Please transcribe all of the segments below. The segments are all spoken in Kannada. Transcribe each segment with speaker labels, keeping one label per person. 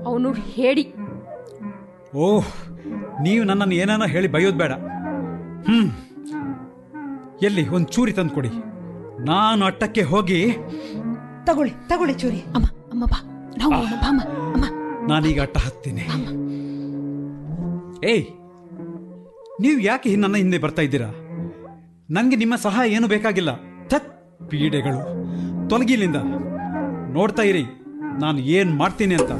Speaker 1: ಅವನು ಹೇಳಿ
Speaker 2: ಓಹ್ ನೀವು ನನ್ನನ್ನು ಏನಾನ ಹೇಳಿ ಬೈಯೋದು ಬೇಡ ಹ್ಮ್ ಎಲ್ಲಿ ಒಂದು ಚೂರಿ ತಂದ್ಕೊಡಿ ನಾನು ಅಟ್ಟಕ್ಕೆ ಹೋಗಿ
Speaker 3: ತಗೊಳ್ಳಿ ತಗೊಳ್ಳಿ ಚೂರಿ
Speaker 1: ಅಮ್ಮ ಅಮ್ಮ ಬಾ ನಾವು ಹೋಗೋಣ, ಬಾ ಅಮ್ಮ ಅಮ್ಮ
Speaker 2: ನಾನೀಗ ಅಟ್ಟ ಹತ್ತೀನಿ ಏಯ್ ನೀವು ಯಾಕೆ ಹಿ- ನನ್ನ ಹಿಂದೆ ಬರ್ತಾ ಇದ್ದೀರಾ ನನಗೆ ನಿಮ್ಮ ಸಹಾಯ ಏನು ಬೇಕಾಗಿಲ್ಲ ಥತ್ ಪೀಡೆಗಳು ತೊಲಗಿಲಿಂದ ನೋಡ್ತಾ ಇರಿ ನಾನು ಏನು ಮಾಡ್ತೀನಿ ಅಂತ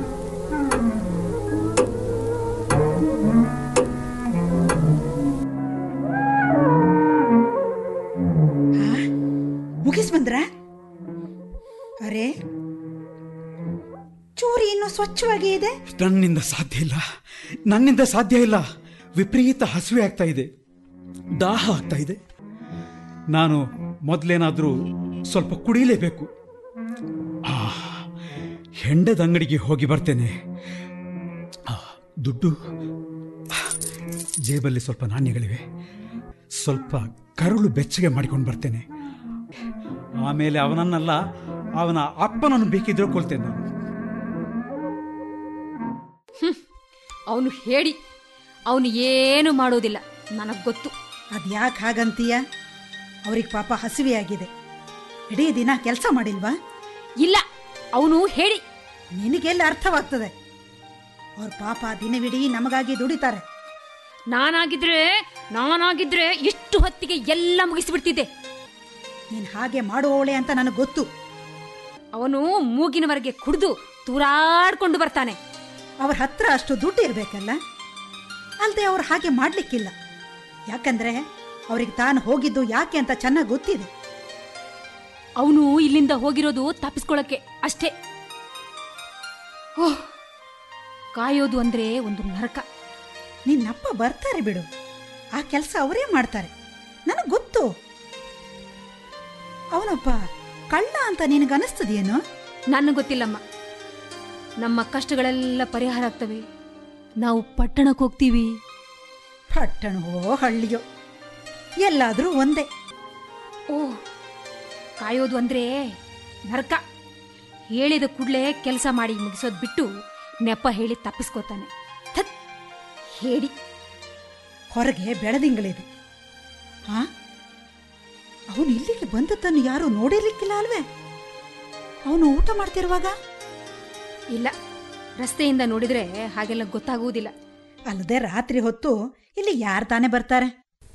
Speaker 3: ಮುಗಿಸ್ ಬಂದ್ರ ಅರೆ ಚೂರಿ ಇನ್ನು ಸ್ವಚ್ಛವಾಗಿ ಇದೆ
Speaker 2: ನನ್ನಿಂದ ಸಾಧ್ಯ ಇಲ್ಲ ನನ್ನಿಂದ ಸಾಧ್ಯ ಇಲ್ಲ ವಿಪರೀತ ಹಸಿವೆ ಆಗ್ತಾ ಇದೆ ದಾಹ ಆಗ್ತಾ ಇದೆ ನಾನು ಮೊದಲೇನಾದರೂ ಸ್ವಲ್ಪ ಕುಡಿಯಲೇಬೇಕು ಆ, ಹೆಂಡದ ಅಂಗಡಿಗೆ ಹೋಗಿ ಬರ್ತೇನೆ ಆ, ದುಡ್ಡು ಆ, ಜೇಬಲ್ಲಿ ಸ್ವಲ್ಪ ನಾಣ್ಯಗಳಿವೆ ಸ್ವಲ್ಪ ಕರುಳು ಬೆಚ್ಚಗೆ ಮಾಡಿಕೊಂಡು ಬರ್ತೇನೆ ಆಮೇಲೆ ಅವನನ್ನಲ್ಲ ಅವನ ಅಪ್ಪನನ್ನು ಬೇಕಿದ್ರೆ ಕೊಳ್ತೇನೆ ನಾನು
Speaker 1: ಅವನು ಹೇಳಿ ಅವನು ಏನು ಮಾಡೋದಿಲ್ಲ ನನಗೆ ಗೊತ್ತು
Speaker 3: ಅದ್ಯಾಕೆ ಹಾಗಂತೀಯ ಅವ್ರಿಗೆ ಪಾಪ ಹಸಿವೆ ಆಗಿದೆ ಇಡೀ ದಿನ ಕೆಲಸ ಮಾಡಿಲ್ವಾ
Speaker 1: ಇಲ್ಲ ಅವನು ಹೇಳಿ
Speaker 3: ನಿನಗೆಲ್ಲ ಅರ್ಥವಾಗ್ತದೆ ಅವ್ರ ಪಾಪ ದಿನವಿಡೀ ನಮಗಾಗಿ ದುಡಿತಾರೆ
Speaker 1: ನಾನಾಗಿದ್ರೆ ನಾನಾಗಿದ್ರೆ ಇಷ್ಟು ಹೊತ್ತಿಗೆ ಎಲ್ಲ ಮುಗಿಸಿಬಿಡ್ತಿದ್ದೆ
Speaker 3: ನೀನ್ ಹಾಗೆ ಮಾಡುವವಳೆ ಅಂತ ನನಗೆ ಗೊತ್ತು
Speaker 1: ಅವನು ಮೂಗಿನವರೆಗೆ ಕುಡಿದು ತೂರಾಡ್ಕೊಂಡು ಬರ್ತಾನೆ
Speaker 3: ಅವ್ರ ಹತ್ರ ಅಷ್ಟು ದುಡ್ಡು ಇರ್ಬೇಕಲ್ಲ ಅಲ್ದೆ ಅವ್ರು ಹಾಗೆ ಮಾಡ್ಲಿಕ್ಕಿಲ್ಲ ಯಾಕಂದ್ರೆ ಅವ್ರಿಗೆ ತಾನು ಹೋಗಿದ್ದು ಯಾಕೆ ಅಂತ ಚೆನ್ನಾಗಿ ಗೊತ್ತಿದೆ
Speaker 1: ಅವನು ಇಲ್ಲಿಂದ ಹೋಗಿರೋದು ತಪ್ಪಿಸ್ಕೊಳಕ್ಕೆ ಅಷ್ಟೇ ಓಹ್ ಕಾಯೋದು ಅಂದ್ರೆ ಒಂದು ನರಕ
Speaker 3: ನಿನ್ನಪ್ಪ ಬರ್ತಾರೆ ಬಿಡು ಆ ಕೆಲಸ ಅವರೇ ಮಾಡ್ತಾರೆ ನನಗೆ ಗೊತ್ತು ಅವನೊಬ್ಬ ಕಳ್ಳ ಅಂತ ನಿನಗನಿಸ್ತದೇನು
Speaker 1: ನನಗೆ ಗೊತ್ತಿಲ್ಲಮ್ಮ ನಮ್ಮ ಕಷ್ಟಗಳೆಲ್ಲ ಪರಿಹಾರ ಆಗ್ತವೆ ನಾವು ಪಟ್ಟಣಕ್ಕೆ ಹೋಗ್ತೀವಿ
Speaker 3: ಪಟ್ಟಣವೋ ಹಳ್ಳಿಯೋ ಎಲ್ಲಾದ್ರೂ ಒಂದೇ
Speaker 1: ಓಹ್ ಕಾಯೋದು ಅಂದ್ರೆ ನರಕ ಹೇಳಿದ ಕೂಡಲೇ ಕೆಲಸ ಮಾಡಿ ಮುಗಿಸೋದು ಬಿಟ್ಟು ನೆಪ ಹೇಳಿ ತಪ್ಪಿಸ್ಕೋತಾನೆ ಥತ್ ಹೇಳಿ
Speaker 3: ಹೊರಗೆ ಬೆಳದಿಂಗಳಿದೆ ಹಾ ಅವನು ಇಲ್ಲಿಗೆ ಬಂದದ್ದನ್ನು ಯಾರು ನೋಡಿರ್ಲಿಕ್ಕಿಲ್ಲ ಅಲ್ವೇ ಅವನು ಊಟ ಮಾಡ್ತಿರುವಾಗ
Speaker 1: ಇಲ್ಲ ರಸ್ತೆಯಿಂದ ನೋಡಿದ್ರೆ ಹಾಗೆಲ್ಲ ಗೊತ್ತಾಗುವುದಿಲ್ಲ
Speaker 3: ಅಲ್ಲದೆ ರಾತ್ರಿ ಹೊತ್ತು ಇಲ್ಲಿ ಯಾರು ತಾನೇ ಬರ್ತಾರೆ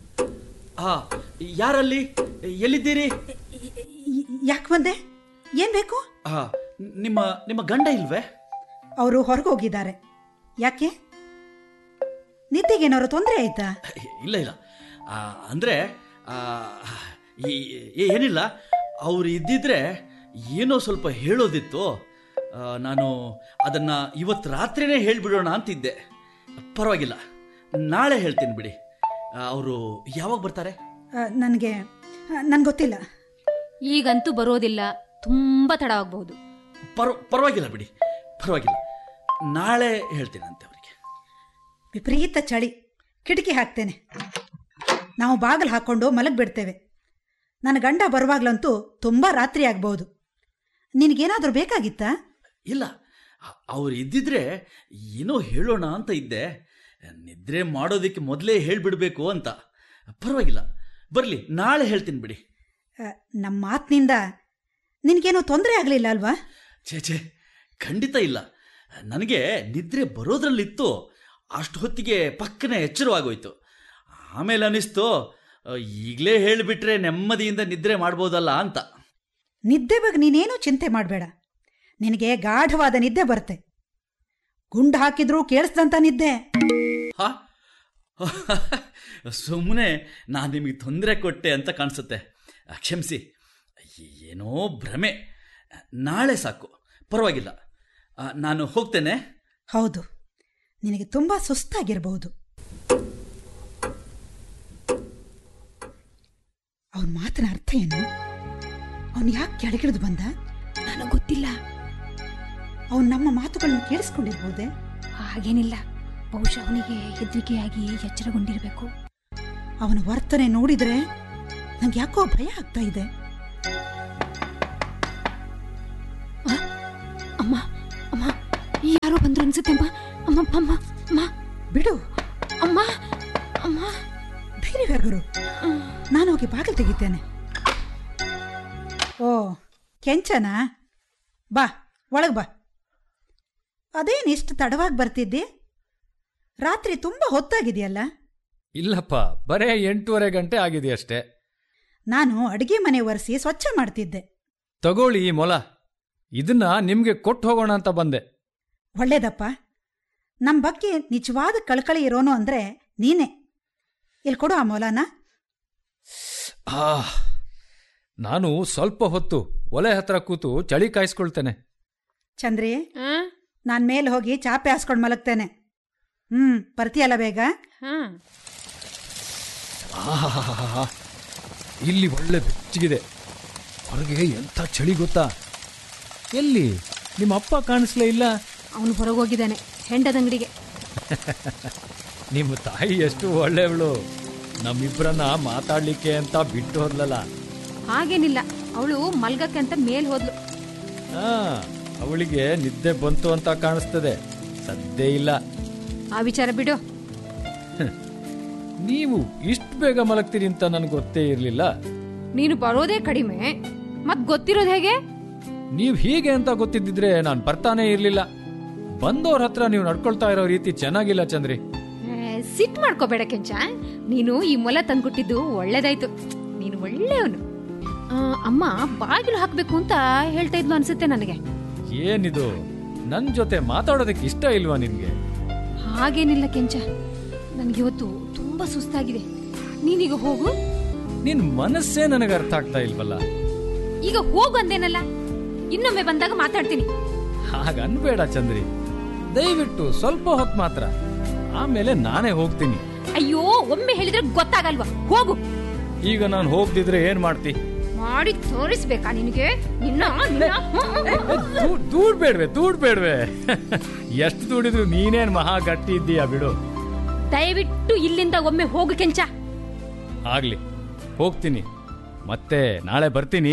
Speaker 4: ಆ ಯಾರಲ್ಲಿ ಎಲ್ಲಿದ್ದೀರಿ
Speaker 3: ಯಾಕೆ ಬಂದೆ ಏನ್ ಬೇಕು
Speaker 4: ಆ ನಿಮ್ಮ ನಿಮ್ಮ ಗಂಡ ಇಲ್ವೇ
Speaker 3: ಅವರು ಹೊರಗೋಗಿದ್ದಾರೆ ಯಾಕೆ ನಿದ್ದೆಗೇನಾದ್ರು ತೊಂದರೆ ಆಯ್ತಾ
Speaker 4: ಇಲ್ಲ ಇಲ್ಲ ಆ, ಅಂದ್ರೆ ಆ, ಈ- ಈ- ಏನಿಲ್ಲ ಅವ್ರು ಇದ್ದಿದ್ರೆ ಏನೋ ಸ್ವಲ್ಪ ಹೇಳೋದಿತ್ತು ಆ, ನಾನು ಅದನ್ನ ಇವತ್ತು ರಾತ್ರಿನೇ ಹೇಳ್ಬಿಡೋಣ ಅಂತಿದ್ದೆ ಪರವಾಗಿಲ್ಲ ನಾಳೆ ಹೇಳ್ತೀನಿ ಬಿಡಿ ಅವರು ಯಾವಾಗ ಬರ್ತಾರೆ
Speaker 3: ನನಗೆ ನನ್ಗೆ ಗೊತ್ತಿಲ್ಲ
Speaker 1: ಈಗಂತೂ ಬರೋದಿಲ್ಲ ತುಂಬಾ ತಡವಾಗಬಹುದು
Speaker 4: ಪರ ಪರವಾಗಿಲ್ಲ ಬಿಡಿ ಪರವಾಗಿಲ್ಲ ನಾಳೆ ಹೇಳ್ತೀನಂತೆ ಅವರಿಗೆ
Speaker 3: ವಿಪರೀತ ಚಳಿ ಕಿಟಕಿ ಹಾಕ್ತೇನೆ ನಾವು ಬಾಗಿಲು ಹಾಕೊಂಡು ಮಲಗಿಬಿಡ್ತೇವೆ ನನ್ನ ಗಂಡ ಬರುವಾಗ್ಲಂತೂ ತುಂಬ ರಾತ್ರಿ ಆಗ್ಬೋದು ನಿನಗೇನಾದರೂ ಬೇಕಾಗಿತ್ತಾ
Speaker 4: ಇಲ್ಲ ಅವ್ರು ಇದ್ದಿದ್ರೆ ಏನೋ ಹೇಳೋಣ ಅಂತ ಇದ್ದೆ ನಿದ್ರೆ ಮಾಡೋದಕ್ಕೆ ಮೊದಲೇ ಹೇಳ್ಬಿಡ್ಬೇಕು ಅಂತ ಪರವಾಗಿಲ್ಲ ಬರಲಿ ನಾಳೆ ಹೇಳ್ತೀನಿ ಬಿಡಿ
Speaker 3: ಆ, ನಮ್ಮ ಮಾತಿನಿಂದ ನಿನಗೇನೋ ತೊಂದರೆ ಆಗಲಿಲ್ಲ ಅಲ್ವಾ
Speaker 4: ಛೇ ಛೇ ಖಂಡಿತ ಇಲ್ಲ ನನಗೆ ನಿದ್ರೆ ಬರೋದ್ರಲ್ಲಿತ್ತು ಅಷ್ಟು ಹೊತ್ತಿಗೆ ಪಕ್ಕನೆ ಎಚ್ಚರವಾಗೋಯ್ತು ಆಮೇಲೆ ಅನಿಸ್ತು ಈಗಲೇ ಹೇಳಿಬಿಟ್ರೆ ನೆಮ್ಮದಿಯಿಂದ ನಿದ್ರೆ ಮಾಡ್ಬೋದಲ್ಲ ಅಂತ
Speaker 3: ನಿದ್ದೆ ಬಗ್ಗೆ ನೀನೇನೂ ಚಿಂತೆ ಮಾಡಬೇಡ ನಿನಗೆ ಗಾಢವಾದ ನಿದ್ದೆ ಬರುತ್ತೆ ಗುಂಡು ಹಾಕಿದ್ರೂ ಕೇಳಿಸ್ದಂತ ನಿದ್ದೆ
Speaker 4: ಹಾ ಸುಮ್ಮನೆ ನಾನು ನಿಮಗೆ ತೊಂದರೆ ಕೊಟ್ಟೆ ಅಂತ ಕಾಣಿಸುತ್ತೆ ಕ್ಷಮಿಸಿ ಏನೋ ಭ್ರಮೆ ನಾಳೆ ಸಾಕು ಪರವಾಗಿಲ್ಲ ಆ, ನಾನು ಹೋಗ್ತೇನೆ
Speaker 3: ಹೌದು ನಿನಗೆ ತುಂಬ ಸುಸ್ತಾಗಿರಬಹುದು ಅವನ ಮಾತಿನ ಅರ್ಥ ಏನು ಅವನು ಯಾಕೆ ಕೆಳಗಿಳಿದು ಬಂದ
Speaker 1: ನನಗೆ ಗೊತ್ತಿಲ್ಲ
Speaker 3: ಅವನು ನಮ್ಮ ಮಾತುಗಳನ್ನು ಕೇಳಿಸ್ಕೊಂಡಿರ್ಬೋದೆ
Speaker 1: ಹಾಗೇನಿಲ್ಲ ಬಹುಶಃ ಅವನಿಗೆ ಹೆದರಿಕೆಯಾಗಿ ಎಚ್ಚರಗೊಂಡಿರಬೇಕು
Speaker 3: ಅವನ ವರ್ತನೆ ನೋಡಿದ್ರೆ ನಂಗೆ ಯಾಕೋ ಭಯ ಆಗ್ತಾ ಇದೆ
Speaker 1: ಅಮ್ಮ ಅಮ್ಮ ಯಾರು ಯಾರೋ ಬಂದ್ರು ಅನ್ಸುತ್ತೆ ಅಮ್ಮ ಅಮ್ಮ ಅಮ್ಮ ಅಮ್ಮ
Speaker 3: ಬಿಡು
Speaker 1: ಅಮ್ಮ ಅಮ್ಮ
Speaker 3: ಬೇರೆ ಗುರು ನಾನು ಹೋಗಿ ಬಾಗಿಲು ತೆಗಿತೇನೆ ಓ ಕೆಂಚನಾ ಬಾ ಒಳಗೆ ಬಾ ಅದೇನು ಇಷ್ಟು ತಡವಾಗಿ ಬರ್ತಿದ್ದಿ ರಾತ್ರಿ ತುಂಬ ಹೊತ್ತಾಗಿದೆಯಲ್ಲ
Speaker 5: ಇಲ್ಲಪ್ಪ ಬರೇ ಎಂಟೂವರೆ ಗಂಟೆ ಆಗಿದೆ ಅಷ್ಟೇ
Speaker 3: ನಾನು ಅಡಿಗೆ ಮನೆ ಒರೆಸಿ ಸ್ವಚ್ಛ ಮಾಡ್ತಿದ್ದೆ
Speaker 5: ತಗೊಳ್ಳಿ ಈ ಮೊಲ ಇದನ್ನ ನಿಮ್ಗೆ ಕೊಟ್ಟು ಹೋಗೋಣ ಅಂತ ಬಂದೆ
Speaker 3: ಒಳ್ಳೇದಪ್ಪ ನಮ್ಮ ಬಗ್ಗೆ ನಿಜವಾದ ಕಳಕಳಿ ಇರೋನು ಅಂದ್ರೆ ನೀನೇ ಇಲ್ಲಿ ಕೊಡು ಆ ಮೊಲನ
Speaker 5: ಆಹ್ ನಾನು ಸ್ವಲ್ಪ ಹೊತ್ತು ಒಲೆ ಹತ್ರ ಕೂತು ಚಳಿ ಕಾಯಿಸ್ಕೊಳ್ತೇನೆ
Speaker 3: ಚಂದ್ರಿ
Speaker 1: ಆ?
Speaker 3: ನಾನು ಮೇಲೆ ಹೋಗಿ ಚಾಪೆ ಹಾಸ್ಕೊಂಡು ಮಲಗ್ತೇನೆ ಹ್ಮ್ ಬರ್ತೀಯಲ್ಲ ಬೇಗ
Speaker 1: ಹಾ
Speaker 5: ಆಹಾಹಾಹಾ. ಇಲ್ಲಿ ಒಳ್ಳೆ ಬೆಚ್ಚಗಿದೆ ಹೊರಗೆ ಎಂಥ ಚಳಿ ಗೊತ್ತಾ ಎಲ್ಲಿ ನಿಮ್ಮ ಅಪ್ಪ ಕಾಣಿಸ್ಲೇ ಇಲ್ಲ
Speaker 1: ಅವನು ಹೊರಗೋಗಿದ್ದಾನೆ ಹೆಂಡದಂಗಡಿಗೆ
Speaker 5: ನಿಮ್ಮ ತಾಯಿ ಎಷ್ಟು ಒಳ್ಳೆಯವಳು ನಮ್ಮಿಬ್ಬರನ್ನ ಮಾತಾಡ್ಲಿಕ್ಕೆ ಅಂತ ಬಿಟ್ಟು ಹೋದ್ಲಲ್ಲ
Speaker 1: ಹಾಗೇನಿಲ್ಲ ಅವಳು ಮಲ್ಗಕ್ಕೆ ಅಂತ ಮೇಲ್ ಹೋದ್ಲು
Speaker 5: ಹಾ ಅವಳಿಗೆ ನಿದ್ದೆ ಬಂತು ಅಂತ ಕಾಣಿಸ್ತದೆ ಸದ್ದೇ ಇಲ್ಲ
Speaker 1: ಆ ವಿಚಾರ ಬಿಡು
Speaker 5: ನೀವು ಇಷ್ಟು ಬೇಗ ಮಲಗ್ತೀರಿ ಅಂತ ನನಗೆ ಗೊತ್ತೇ ಇರಲಿಲ್ಲ
Speaker 1: ನೀನು ಬರೋದೇ ಕಡಿಮೆ ಮತ್ ಗೊತ್ತಿರೋದು ಹೇಗೆ
Speaker 5: ನೀವು ಹೀಗೆ ಅಂತ ಗೊತ್ತಿದ್ದಿದ್ರೆ ನಾನು ಬರ್ತಾನೇ ಇರಲಿಲ್ಲ ಬಂದವ್ರ ಹತ್ರ ನೀವು ನಡ್ಕೊಳ್ತಾ ಇರೋ ರೀತಿ ಚೆನ್ನಾಗಿಲ್ಲ ಚಂದ್ರಿ
Speaker 1: ಸಿಟ್ ಮಾಡ್ಕೋಬೇಡ ಕೆಂಚ ನೀನು ಈ ಮೊಲ ತಂದ್ಕೊಟ್ಟಿದ್ದು ಒಳ್ಳೇದಾಯ್ತು ನೀನು ಒಳ್ಳೆಯವನು ಆ, ಅಮ್ಮ ಬಾಗಿಲು ಹಾಕ್ಬೇಕು ಅಂತ ಹೇಳ್ತಾ ಇದ್ಲು ಅನ್ಸುತ್ತೆ ನನಗೆ
Speaker 5: ಏನಿದು ನನ್ನ ಜೊತೆ ಮಾತಾಡೋದಕ್ಕೆ ಇಷ್ಟ ಇಲ್ವಾ ನಿನ್ಗೆ
Speaker 1: ಹಾಗೇನಿಲ್ಲ ಕೆಂಚ ನನಗಿವತ್ತು ತುಂಬಾ ಸುಸ್ತಾಗಿದೆ ನೀನೀಗ ಹೋಗು
Speaker 5: ನಿನ್ ಮನಸ್ಸೇ ನನಗೆ ಅರ್ಥ ಆಗ್ತಾ ಇಲ್ವಲ್ಲ
Speaker 1: ಈಗ ಹೋಗು ಅಂದೇನಲ್ಲ ಇನ್ನೊಮ್ಮೆ ಬಂದಾಗ ಮಾತಾಡ್ತೀನಿ
Speaker 5: ಹಾಗನ್ಬೇಡ ಚಂದ್ರಿ ದಯವಿಟ್ಟು ಸ್ವಲ್ಪ ಹೊತ್ತು ಮಾತ್ರ ಆಮೇಲೆ ನಾನೇ ಹೋಗ್ತೀನಿ
Speaker 1: ಅಯ್ಯೋ ಒಮ್ಮೆ ಹೇಳಿದ್ರೆ ಗೊತ್ತಾಗಲ್ವಾ ಹೋಗು
Speaker 5: ಈಗ ನಾನು ಹೋಗ್ದಿದ್ರೆ ಏನ್ ಮಾಡ್ತಿ
Speaker 1: ಮಾಡಿ ತೋರಿಸ್ಬೇಕಾ ನಿನಗೆ ನಿನ್ನ ನಿನ್ನ
Speaker 5: ದೂಡ್ ಬೇಡ್ವೆ ದೂಡ್ ಬೇಡ್ವೆ ಎಷ್ಟು ದೂಡಿದ್ರು ನೀನೇನ್ ಮಹಾ ಗಟ್ಟಿ ಇದ್ದೀಯಾ ಬಿಡು
Speaker 1: ದಯವಿಟ್ಟು ಇಲ್ಲಿಂದ ಒಮ್ಮೆ ಹೋಗು ಕೆಂಚ
Speaker 5: ಆಗ್ಲಿ ಹೋಗ್ತೀನಿ ಮತ್ತೆ ನಾಳೆ ಬರ್ತೀನಿ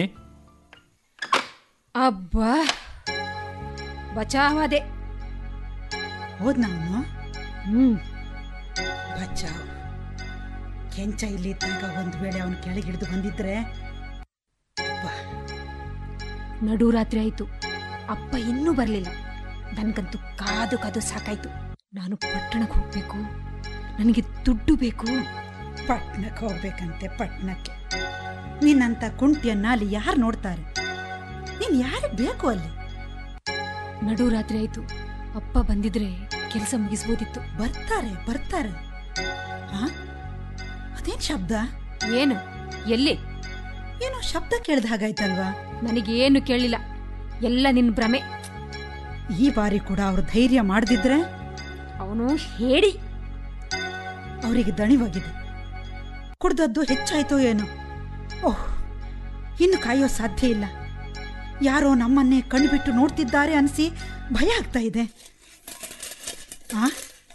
Speaker 1: ಅಬ್ಬಾ ಬಚಾವಾದೆ
Speaker 3: ಹೋದ್ ನಾನು
Speaker 1: ಹ್ಮ್
Speaker 3: ಬಚ್ಚಾವ್ ಕೆಂಚ ಇಲ್ಲಿದ್ದಾಗ ಒಂದ್ ವೇಳೆ ಅವನು ಕೆಳಗಿಳಿದು ಬಂದಿದ್ರೆ ಅಬ್ಬಾ,
Speaker 1: ನಡು ರಾತ್ರಿ ಆಯ್ತು ಅಪ್ಪ ಇನ್ನೂ ಬರ್ಲಿಲ್ಲ ನನ್ಗಂತೂ ಕಾದು ಕಾದು ಸಾಕಾಯ್ತು ನಾನು ಪಟ್ಟಣಕ್ಕೆ ಹೋಗ್ಬೇಕು ನನಗೆ ದುಡ್ಡು ಬೇಕು
Speaker 3: ಪಟ್ನಕ್ಕೆ ಹೋಗ್ಬೇಕಂತೆ ಪಟ್ನಕ್ಕೆ ನಿನ್ನಂತ ಕುಂಟಿಯನ್ನ ಅಲ್ಲಿ ಯಾರು ನೋಡ್ತಾರೆ ನೀನ್ ಯಾರಿಗೆ ಬೇಕು ಅಲ್ಲಿ
Speaker 1: ನಡು ರಾತ್ರಿ ಆಯ್ತು ಅಪ್ಪ ಬಂದಿದ್ರೆ ಕೆಲಸ ಮುಗಿಸ್ಬೋದಿತ್ತು
Speaker 3: ಬರ್ತಾರೆ ಬರ್ತಾರೆ ಹಾ ಅದೇನ್ ಶಬ್ದ
Speaker 1: ಏನು ಎಲ್ಲಿ
Speaker 3: ಏನೋ ಶಬ್ದ ಕೇಳ್ದ ಹಾಗಾಯ್ತಲ್ವಾ
Speaker 1: ನನಗೇನು ಕೇಳಿಲ್ಲ ಎಲ್ಲ ನಿನ್ ಭ್ರಮೆ
Speaker 3: ಈ ಬಾರಿ ಕೂಡ ಅವ್ರು ಧೈರ್ಯ ಮಾಡದಿದ್ರೆ
Speaker 1: ಅವನು ಹೇಳಿ
Speaker 3: ಅವರಿಗೆ ದಣಿವಾಗಿದೆ ಕುಡ್ದದ್ದು ಹೆಚ್ಚಾಯ್ತೋ ಏನೋ ಓಹ್ ಇನ್ನು ಕಾಯೋ ಸಾಧ್ಯ ಇಲ್ಲ ಯಾರೋ ನಮ್ಮನ್ನೇ ಕಣ್ಬಿಟ್ಟು ನೋಡ್ತಿದ್ದಾರೆ ಅನ್ಸಿ ಭಯ ಆಗ್ತಾ ಇದೆ ಆ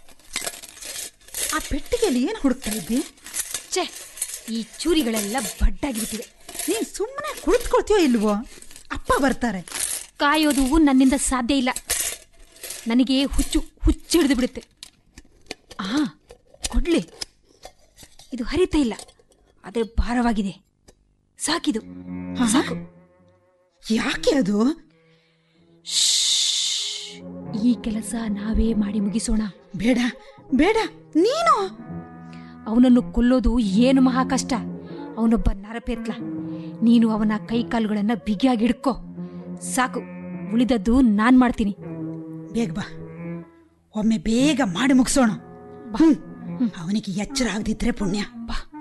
Speaker 3: ಆ ಪೆಟ್ಟಿಗೆಯಲ್ಲಿ ಏನು ಹುಡುಕ್ತಾ ಇದ್ದಿ
Speaker 1: ಛೇ ಈ ಚೂರಿಗಳೆಲ್ಲ ಬಡ್ಡಾಗಿಬಿಟ್ಟಿವೆ
Speaker 3: ನೀನ್ ಸುಮ್ಮನೆ ಕುಳಿತುಕೊಳ್ತೀಯೋ ಇಲ್ವೋ ಅಪ್ಪ ಬರ್ತಾರೆ
Speaker 1: ಕಾಯೋದು ನನ್ನಿಂದ ಸಾಧ್ಯ ಇಲ್ಲ ನನಗೆ ಹುಚ್ಚು ಹುಚ್ಚು ಹಿಡಿದು ಬಿಡುತ್ತೆ ಆ ಕೊಡ್ಲಿ ಇದು ಹರಿತಾ ಇಲ್ಲ ಆದರೆ ಭಾರವಾಗಿದೆ ಸಾಕಿದು
Speaker 3: ಹಾ?
Speaker 1: ಸಾಕು
Speaker 3: ಯಾಕೆ ಅದು
Speaker 1: ಈ ಕೆಲಸ ನಾವೇ ಮಾಡಿ ಮುಗಿಸೋಣ
Speaker 3: ಬೇಡ ಬೇಡ ನೀನು
Speaker 1: ಅವನನ್ನು ಕೊಲ್ಲೋದು ಏನು ಮಹಾ ಕಷ್ಟ ಅವನೊಬ್ಬ ನರಪೇತ್ಲ ನೀನು ಅವನ ಕೈಕಾಲುಗಳನ್ನ ಬಿಗಿಯಾಗಿ ಹಿಡ್ಕೋ ಸಾಕು ಉಳಿದದ್ದು ನಾನ್ ಮಾಡ್ತೀನಿ
Speaker 3: ಬೇಗ ಬಾ ಒಮ್ಮೆ ಬೇಗ ಮಾಡಿ ಮುಗಿಸೋಣ ಹ್ಮ್ ಅವನಿಗೆ ಎಚ್ಚರ ಆಗದಿದ್ರೆ ಪುಣ್ಯ
Speaker 1: ಬಾ